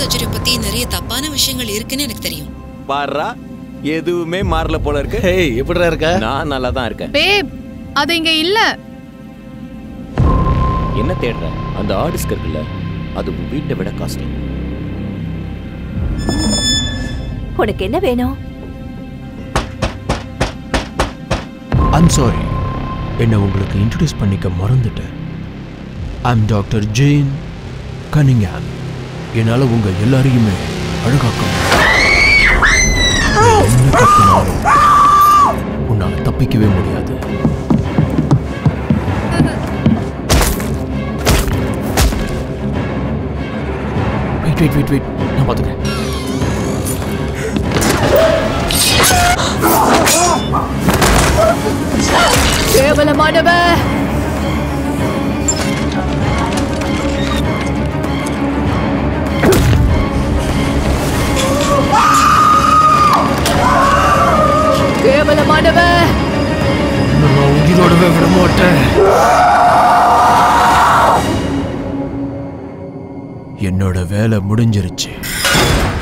Surgery பத்தி நிறைய தப்பான விஷயங்கள் இருக்குன்னு எனக்கு தெரியும் பாரா எதுவுமே மாறல போல இருக்கு ஹேய் எப்படிடா இருக்க நான் நல்லா தான் இருக்கேன் பேப் அது இங்க இல்ல என்ன தேடுற அந்த ஆடிஸ்க் இருக்குல்ல அது உன் வீட்டை விட காஸ்ட்லி உனக்கு என்ன வேணும் ஐம் சாரி என்னை உங்களுக்கு இன்ட்ரடியூஸ் பண்ணிக்க மறந்துட்டேன் ஐம் டாக்டர் ஜெயின் கனிங்ஹாம் என்னால் உங்க எல்லாரையுமே அழகாக்க முடியும். என்ன கத்தினாலும் உன்னால தப்பிக்கவே முடியாது வெயிட் வெயிட் வெயிட் வெயிட் நான் பார்த்துக்கிறேன் கேவலமானவ கேவலமானவ உன்னை நான் உயிரோடவே விட மாட்டேன் என்னோட வேலை முடிஞ்சிருச்சு